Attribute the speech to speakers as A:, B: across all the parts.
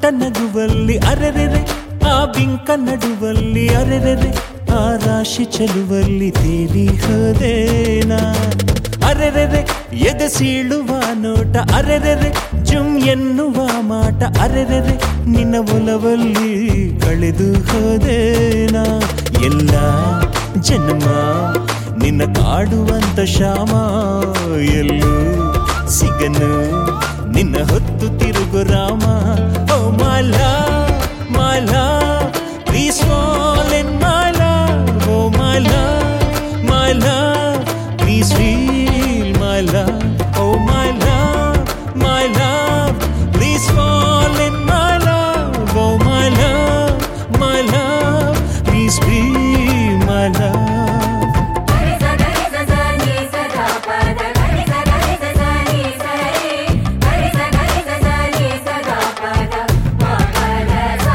A: ನಗುವಲ್ಲಿ ಅರೆರೆರೆ ಆ ಬಿಂಕ ನಡುವಲ್ಲಿ ಅರೆರೆರೆ ಆ ರಾಶಿ ಚೆಲುವಲ್ಲಿ ತೇಲಿ ಹೋದೇನಾ ಅರೆರೆರೆ ಎದೆ ಸೀಳುವ ನೋಟ ಅರೆರೆರೆ ಜುಮ್ ಎನ್ನುವ ಮಾಟ ಅರೆರೆರೆ ನಿನ್ನ ಒಲವಲ್ಲಿ ಕಳೆದು ಹೋದೇನಾ ಎಲ್ಲ ಜನ್ಮ ನಿನ್ನ ಕಾಡುವಂತ ಶ್ಯಾಮ ಎಲ್ಲೂ ಸಿಗನು ನಿನ್ನ ಹೊತ್ತು ತಿರುಗು ರಾಮ ಓ ಮಾಲ ಮಾಲ ಪ್ಲೀಸ್ ಫಾಲ್ ಇನ್ ಮಾಲ ಓ ಮಾಲ ಮಾಲ ಪ್ಲೀಸ್ ಫೀಲ್ ಮಾಲ ಓ ಮಾಲ ಮಾಲ ಪ್ಲೀಸ್ ಫಾಲ್ ಇನ್ ಮಾಲ ಓ ಮಾಲ ಮಾಲ ಪ್ಲೀಸ್ ಬಿ ಮಾಲ
B: ಗರಿ ಸ ಗರಿ ಸ ಸ ni ಸ ಗ ಪ ದ ಗರಿ ಸ ಗರಿ ಸ ಸ ni ಸ ರೆ ಗರಿ ಸ ಗರಿ ಸ ಸ ni ಸ ಗ ಪ ದ ಮ ಪ ದ ಸ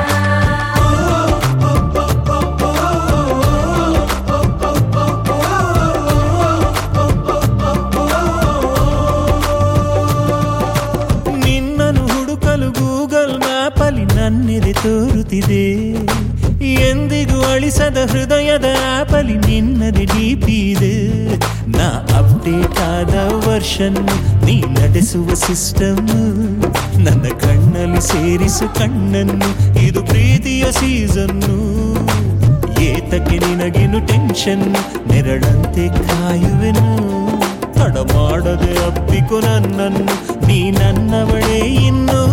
A: ನಿನ್ನನ್ನು ಹುಡುಕಲು ಗೂಗಲ್ ಮ್ಯಾಪಲ್ಲಿ ನನ್ನೆದೆ ತೋರುತ್ತಿದೆ ಎಂದಿಗೂ ಅಳಿಸದ ಹೃದಯದ ಆಪಲಿ ನಿನ್ನದೆ ಡಿಪಿ ಇದೆ ನಾ ಅಪ್ಡೇಟ್ ಆದ ವರ್ಷನ್ ನೀ ನಡೆಸುವ ಸಿಸ್ಟಮ್ ನನ್ನ ಕಣ್ಣಲ್ಲಿ ಸೇರಿಸು ಕಣ್ಣನ್ನು ಇದು ಪ್ರೀತಿಯ ಸೀಸನ್ನು ಏತಕ್ಕೆ ನಿನಗಿನು ಟೆನ್ಷನ್ ನೆರಳಂತೆ ಕಾಯುವೆನು ತಡ ಮಾಡದೆ ಅಪ್ಪಿಕೊ ನನ್ನನ್ನು ನೀ ನನ್ನವಳೇ ಇನ್ನು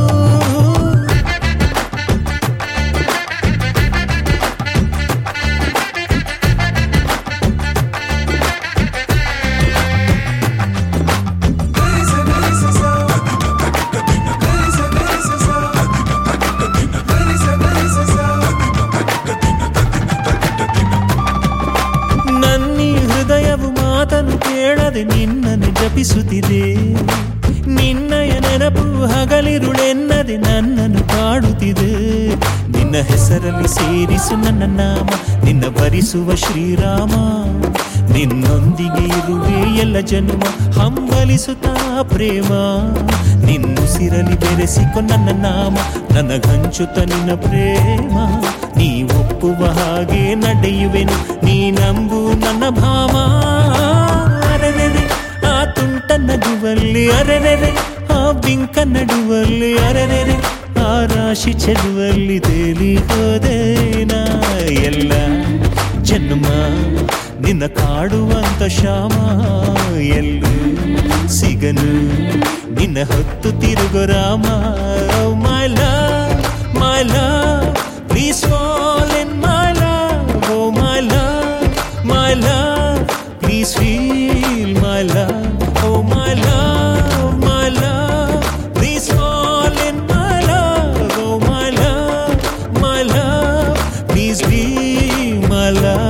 A: ನನ್ನೀ ಹೃದಯವು ಮಾತನ್ನು ಕೇಳದೆ ನಿನ್ನನ್ನು ಜಪಿಸುತ್ತಿದೆ ನಿನ್ನಯ ನೆನಪು ಹಗಲಿರುಳೆನ್ನದೆ ನನ್ನನ್ನು ಕಾಡುತ್ತಿದೆ ನಿನ್ನ ಹೆಸರಲ್ಲಿ ಸೇರಿಸು ನನ್ನ ನಾಮ ನಿನ್ನ ಭರಿಸುವ ಶ್ರೀರಾಮ ನಿನ್ನೊಂದಿಗೆ ಇರುವೆ ಎಲ್ಲ ಜನ್ಮ ಹಂಬಲಿಸುತ್ತಾ ಪ್ರೇಮ ನಿನ್ನುಸಿರಲಿ ಬೆರೆಸಿಕೊ ನನ್ನ ನಾಮ ನನಗಂಚುತ್ತ ನಿನ್ನ ಪ್ರೇಮ ನೀ ಒಪ್ಪುವ ಹಾಗೆ ನಡೆಯುವೆನು ನೀ ನಂಬು ನನ್ನ ಭಾಮ ಅರೆರೆರೆ ಆ ತುಂಟ ನಗುವಲ್ಲಿ ಅರೆರೆರೆ ಆ ಬಿಂಕ ನಡುವಲ್ಲಿ ಅರೆರೆರೆ ಆ ರಾಶಿ ಚೆಲುವಲ್ಲಿ ತೇಲಿ ಹೋದೇನಾ ಎಲ್ಲ ಜನ್ಮ ನಿನ್ನ ಕಾಡುವಂತ ಶ್ಯಾಮ ಎಲ್ಲೂ ಸಿಗನು ನಿನ್ನ ಹೊತ್ತು ತಿರುಗು ರಾಮ ಮಾಲ ಮಾಲ ಪ್ಲೀಸ್ ಫಾಲ್ ಇನ್ ಮಾಲ ಓ ಮಾಲ ಮಾಲ ಪ್ಲೀಸ್ ಫೀಲ್ ಮಾಲ ಓ ಮಾಲ ಮಾಲ ಪ್ಲೀಸ್ ಫಾಲ್ ಇನ್ ಮಾಲ ಓ ಮಾಲ ಮಾಲ ಪ್ಲೀಸ್ ಬಿ ಮಾಲ